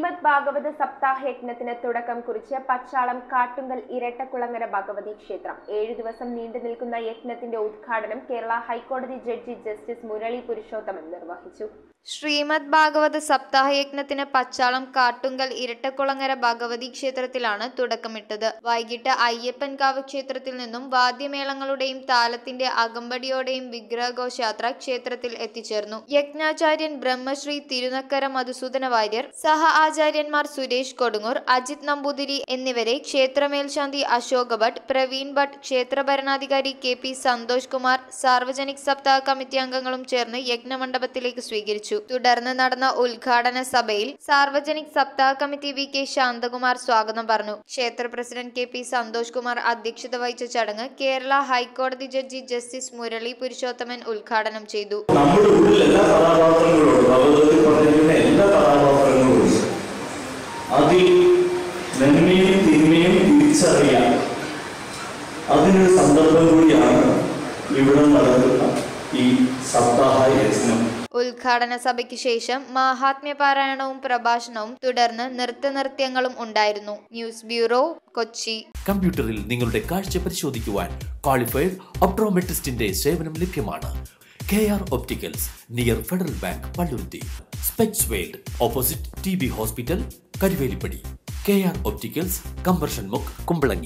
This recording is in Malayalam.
ശ്രീമദ് ഭാഗവത സപ്താഹ യജ്ഞത്തിന് തുടക്കം കുറിച്ച് പച്ചാളം കാട്ടുങ്കൽ ഇരട്ടക്കുളങ്ങര ഭഗവതി ക്ഷേത്രം ഏഴു ദിവസം നീണ്ടു നിൽക്കുന്ന യജ്ഞത്തിന്റെ ഉദ്ഘാടനം കേരള ഹൈക്കോടതി ജഡ്ജി ജസ്റ്റിസ് മുരളി പുരുഷോത്തമൻ നിർവഹിച്ചു ശ്രീമദ് ഭാഗവത സപ്താഹയജ്ഞത്തിന് പച്ചാളം കാട്ടുങ്കൽ ഇരട്ടക്കുളങ്ങര ഭഗവതി ക്ഷേത്രത്തിലാണ് തുടക്കമിട്ടത് വൈകിട്ട് അയ്യപ്പൻകാവ് ക്ഷേത്രത്തിൽ നിന്നും വാദ്യമേളങ്ങളുടെയും താലത്തിന്റെ അകമ്പടിയോടെയും വിഗ്രഹഘോഷയാത്ര ക്ഷേത്രത്തിൽ എത്തിച്ചേർന്നു യജ്ഞാചാര്യൻ ബ്രഹ്മശ്രീ തിരുനക്കര മധുസൂദന വാര്യർ സഹ ആചാര്യന്മാർ സുരേഷ് കൊടുങ്ങൂർ അജിത് നമ്പൂതിരി എന്നിവരെ ക്ഷേത്രമേൽശാന്തി അശോക് ഭട്ട് പ്രവീൺ ഭട്ട് ക്ഷേത്ര ഭരണാധികാരി കെ പി സന്തോഷ് കുമാർ സാർവജനിക് സപ്താഹ കമ്മിറ്റി അംഗങ്ങളും ചേർന്ന് യജ്ഞമണ്ഡപത്തിലേക്ക് സ്വീകരിച്ചു തുടർന്ന് നടന്ന ഉദ്ഘാടന സഭയിൽ സാർവജനിക് സപ്താഹ കമ്മിറ്റി വി കെ ശാന്തകുമാർ സ്വാഗതം പറഞ്ഞു ക്ഷേത്ര president K P Santhosh Kumar അധ്യക്ഷത വഹിച്ച ചടങ്ങ് കേരള ഹൈക്കോടതി ജഡ്ജി ജസ്റ്റിസ് മുരളി പുരുഷോത്തമൻ ഉദ്ഘാടനം ചെയ്തു നമ്മുടെ ഉള്ളിൽ എല്ലാ കഥാപാത്രങ്ങളും ഭഗവതത്തിൽ പറഞ്ഞിരിക്കുന്ന എല്ലാ കഥാപാത്രങ്ങളും ഉണ്ട് അതിൽ നന്മയും തിന്മയും തിരിച്ചറിയാൻ അതിനൊരു സന്ദർഭം കൂടിയാണ് ഇവിടെ നടക്കുന്ന ഈ സപ്താഹ യജ്ഞം ഉദ്ഘാടന സഭയ്ക്ക് ശേഷം മാഹാത്മ്യ പാരായണവും പ്രഭാഷണവും തുടർന്ന് നൃത്തനൃത്യങ്ങളും ഉണ്ടായിരുന്നു ന്യൂസ് ബ്യൂറോ കൊച്ചി കമ്പ്യൂട്ടറിൽ നിങ്ങളുടെ കാഴ്ച പരിശോധിക്കുവാൻ ക്വാളിഫൈഡ് ഒപ്ട്രോമെട്രിസ്റ്റിന്റെ സേവനം ലഭ്യമാണ് K R opticals near Federal Bank Palluruthy specs world opposite T B hospital Karuvelippady K R opticals കമ്പർഷൻ മുക്ക് കുമ്പളങ്ങി